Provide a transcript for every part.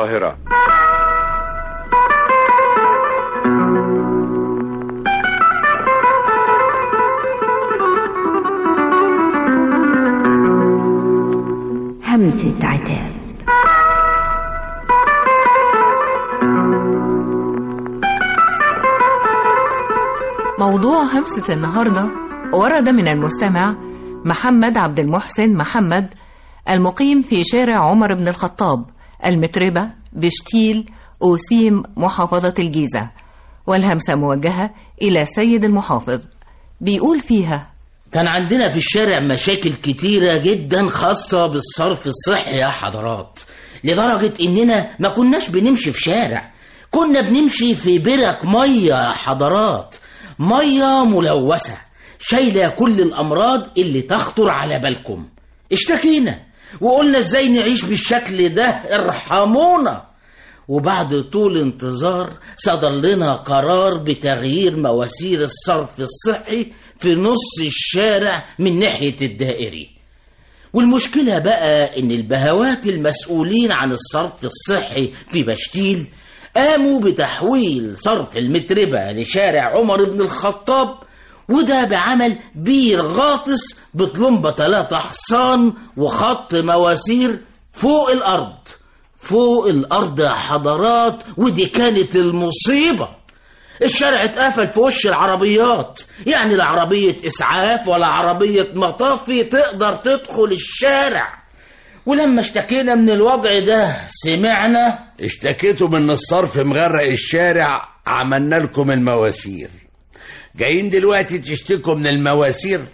القاهرة همسة عتاب موضوع همسة النهاردة ورد من المستمع محمد عبد المحسن محمد المقيم في شارع عمر بن الخطاب المتربة بشتيل أوسيم محافظة الجيزة والهمسة موجهة إلى سيد المحافظ بيقول فيها كان عندنا في الشارع مشاكل كتيرة جدا خاصة بالصرف الصحي يا حضرات لدرجة إننا ما كناش بنمشي في شارع كنا بنمشي في برك مية يا حضرات مية ملوثة شايلة كل الأمراض اللي تخطر على بالكم اشتكينا وقلنا ازاي نعيش بالشكل ده ارحمونا وبعد طول انتظار صدر لنا قرار بتغيير مواسير الصرف الصحي في نص الشارع من ناحية الدائري والمشكلة بقى إن البهوات المسؤولين عن الصرف الصحي في بشتيل قاموا بتحويل صرف المتربة لشارع عمر بن الخطاب وده بعمل بير غاطس بطلمبة ثلاثة حصان وخط مواسير فوق الأرض فوق الأرض يا حضرات ودي كانت المصيبة الشارع اتقفل في وش العربيات يعني لا عربية إسعاف ولا عربية مطافي تقدر تدخل الشارع ولما اشتكينا من الوضع ده سمعنا اشتكيتوا من الصرف مغرق الشارع عملنا لكم المواسير جايين دلوقتي تشتكوا من المواسير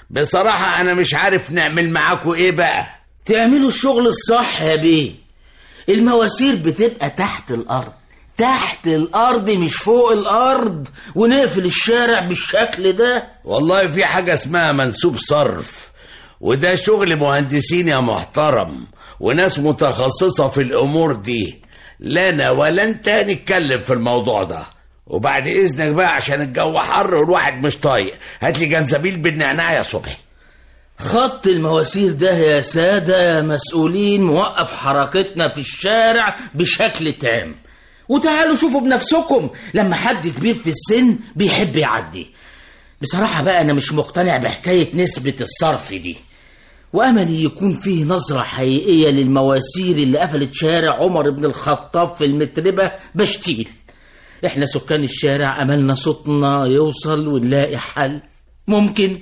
بصراحة أنا مش عارف نعمل معاكم إيه بقى تعملوا الشغل الصح يا بيه المواسير بتبقى تحت الأرض تحت الأرض مش فوق الأرض ونقفل الشارع بالشكل ده والله في حاجة اسمها منسوب صرف وده شغل مهندسين يا محترم وناس متخصصة في الأمور دي لا أنا ولا أنت نتكلم في الموضوع ده وبعد إذنك بقى عشان الجو حر والواحد مش طايق هات لي جنزبيل بالنعناع يا صبحي خط المواسير ده يا سادة يا مسؤولين موقف حركتنا في الشارع بشكل تام وتعالوا شوفوا بنفسكم لما حد كبير في السن بيحب يعدي بصراحة بقى أنا مش مقتنع بحكاية نسبة الصرف دي وأملي يكون فيه نظرة حقيقية للمواسير اللي قفلت شارع عمر بن الخطاب في المتربة بشتيل احنا سكان الشارع أملنا صوتنا يوصل ونلاقي حل ممكن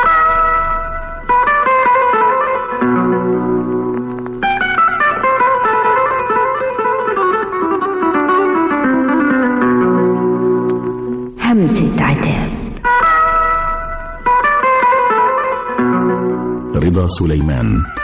همسة عتاب رضا سليمان